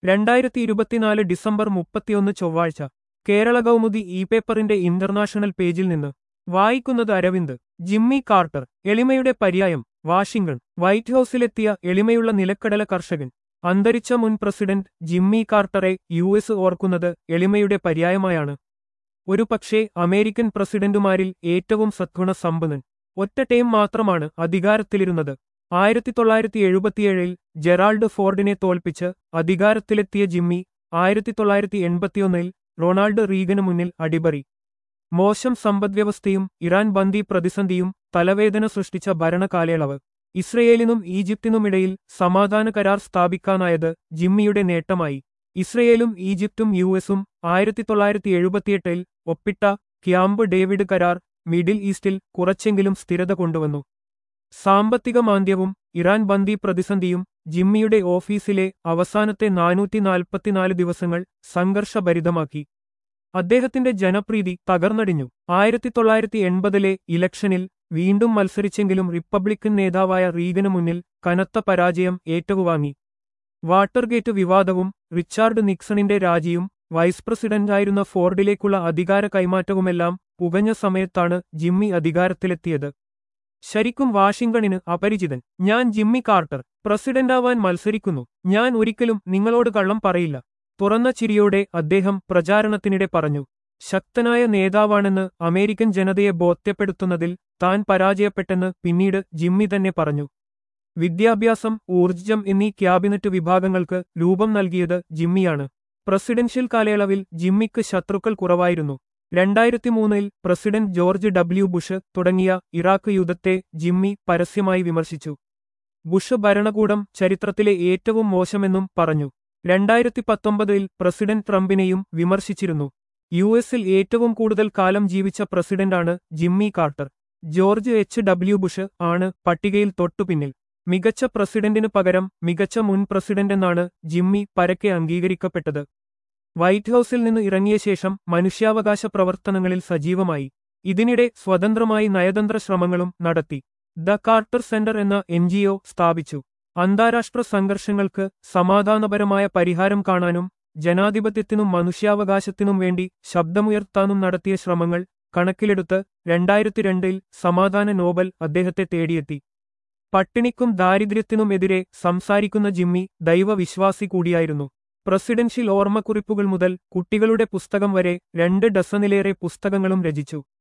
രണ്ടായിരത്തി ഇരുപത്തിനാല് ഡിസംബർ മുപ്പത്തിയൊന്ന് ചൊവ്വാഴ്ച കേരള കൗമുദി ഇ പേപ്പറിന്റെ ഇന്റർനാഷണൽ പേജിൽ നിന്ന് വായിക്കുന്നത് അരവിന്ദ് ജിമ്മി കാർട്ടർ എളിമയുടെ പര്യായം വാഷിംഗ്ടൺ വൈറ്റ് ഹൌസിലെത്തിയ എളിമയുള്ള നിലക്കടല കർഷകൻ അന്തരിച്ച മുൻ പ്രസിഡന്റ് ജിമ്മി കാർട്ടറെ യു എസ് ഓർക്കുന്നത് എളിമയുടെ പര്യായമായാണ് ഒരു പക്ഷേ അമേരിക്കൻ പ്രസിഡന്റുമാരിൽ ഏറ്റവും സദ്ഗുണ സമ്പന്നൻ ഒറ്റ ടൈം മാത്രമാണ് അധികാരത്തിലിരുന്നത് ആയിരത്തി തൊള്ളായിരത്തി എഴുപത്തിയേഴിൽ ജെറാൾഡ് ഫോർഡിനെ തോൽപ്പിച്ച് അധികാരത്തിലെത്തിയ ജിമ്മി ആയിരത്തി തൊള്ളായിരത്തി എൺപത്തിയൊന്നിൽ റൊണാൾഡ് റീഗന് മുന്നിൽ അടിപറി മോശം സമ്പദ്വ്യവസ്ഥയും ഇറാൻ ബന്ദി പ്രതിസന്ധിയും തലവേദന സൃഷ്ടിച്ച ഭരണകാലയളവ് ഇസ്രയേലിനും ഈജിപ്തിനുമിടയിൽ സമാധാന കരാർ സ്ഥാപിക്കാനായത് ജിമ്മിയുടെ നേട്ടമായി ഇസ്രയേലും ഈജിപ്തും യു എസും ആയിരത്തി തൊള്ളായിരത്തി എഴുപത്തിയെട്ടിൽ ഒപ്പിട്ട ക്യാമ്പ് ഡേവിഡ് കരാർ മിഡിൽ ഈസ്റ്റിൽ കുറച്ചെങ്കിലും സ്ഥിരത കൊണ്ടുവന്നു സാമ്പത്തിക മാന്ദ്യവും ഇറാൻ ബന്ദി പ്രതിസന്ധിയും ജിമ്മിയുടെ ഓഫീസിലെ അവസാനത്തെ നാനൂറ്റി നാൽപ്പത്തിനാല് ദിവസങ്ങൾ സംഘർഷഭരിതമാക്കി അദ്ദേഹത്തിന്റെ ജനപ്രീതി തകർന്നടിഞ്ഞു ആയിരത്തി തൊള്ളായിരത്തി എൺപതിലെ ഇലക്ഷനിൽ വീണ്ടും മത്സരിച്ചെങ്കിലും റിപ്പബ്ലിക്കൻ നേതാവായ റീഗന് മുന്നിൽ കനത്ത പരാജയം ഏറ്റുവാങ്ങി വാട്ടർഗേറ്റ് വിവാദവും റിച്ചാർഡ് നിക്സണിന്റെ രാജിയും വൈസ് പ്രസിഡന്റായിരുന്ന ഫോർഡിലേക്കുള്ള അധികാര കൈമാറ്റവുമെല്ലാം പുകഞ്ഞ സമയത്താണ് ജിമ്മി അധികാരത്തിലെത്തിയത് ശരിക്കും വാഷിംഗ്ടണിന് അപരിചിതൻ ഞാൻ ജിമ്മി കാർട്ടർ പ്രസിഡന്റാവാൻ മത്സരിക്കുന്നു ഞാൻ ഒരിക്കലും നിങ്ങളോട് കള്ളം പറയില്ല തുറന്ന ചിരിയോടെ അദ്ദേഹം പ്രചാരണത്തിനിടെ പറഞ്ഞു ശക്തനായ നേതാവാണെന്ന് അമേരിക്കൻ ജനതയെ ബോധ്യപ്പെടുത്തുന്നതിൽ താൻ പരാജയപ്പെട്ടെന്ന് പിന്നീട് ജിമ്മി തന്നെ പറഞ്ഞു വിദ്യാഭ്യാസം ഊർജ്ജം എന്നീ ക്യാബിനറ്റ് വിഭാഗങ്ങൾക്ക് രൂപം നൽകിയത് ജിമ്മിയാണ് പ്രസിഡൻഷ്യൽ കാലയളവിൽ ജിമ്മിക്ക് ശത്രുക്കൾ കുറവായിരുന്നു രണ്ടായിരത്തി മൂന്നിൽ പ്രസിഡന്റ് ജോർജ് ഡബ്ല്യു ബുഷ് തുടങ്ങിയ ഇറാഖ് യുദ്ധത്തെ ജിമ്മി പരസ്യമായി വിമർശിച്ചു ബുഷ് ഭരണകൂടം ചരിത്രത്തിലെ ഏറ്റവും മോശമെന്നും പറഞ്ഞു രണ്ടായിരത്തി പത്തൊമ്പതിൽ പ്രസിഡന്റ് ട്രംപിനെയും വിമർശിച്ചിരുന്നു യു എസിൽ ഏറ്റവും കൂടുതൽ കാലം ജീവിച്ച പ്രസിഡന്റാണ് Jimmy Carter George H W Bush ആണ് പട്ടികയിൽ തൊട്ടുപിന്നിൽ മികച്ച പ്രസിഡന്റിനു പകരം മികച്ച മുൻ പ്രസിഡന്റെന്നാണ് ജിമ്മി പരക്കെ അംഗീകരിക്കപ്പെട്ടത് വൈറ്റ് ഹൌസിൽ നിന്ന് ഇറങ്ങിയ ശേഷം മനുഷ്യാവകാശ പ്രവർത്തനങ്ങളിൽ സജീവമായി ഇതിനിടെ സ്വതന്ത്രമായി നയതന്ത്ര ശ്രമങ്ങളും നടത്തി ദ കാർട്ടർ സെന്റർ എന്ന എൻ സ്ഥാപിച്ചു അന്താരാഷ്ട്ര സംഘർഷങ്ങൾക്ക് സമാധാനപരമായ പരിഹാരം കാണാനും ജനാധിപത്യത്തിനും മനുഷ്യാവകാശത്തിനും വേണ്ടി ശബ്ദമുയർത്താനും നടത്തിയ ശ്രമങ്ങൾ കണക്കിലെടുത്ത് രണ്ടായിരത്തി രണ്ടിൽ സമാധാന നോബൽ അദ്ദേഹത്തെ തേടിയെത്തി പട്ടിണിക്കും ദാരിദ്ര്യത്തിനുമെതിരെ സംസാരിക്കുന്ന ജിമ്മി ദൈവവിശ്വാസി കൂടിയായിരുന്നു പ്രസിഡൻഷ്യൽ ഓർമ്മക്കുറിപ്പുകൾ മുതൽ കുട്ടികളുടെ പുസ്തകം വരെ രണ്ട് ഡസനിലേറെ പുസ്തകങ്ങളും രചിച്ചു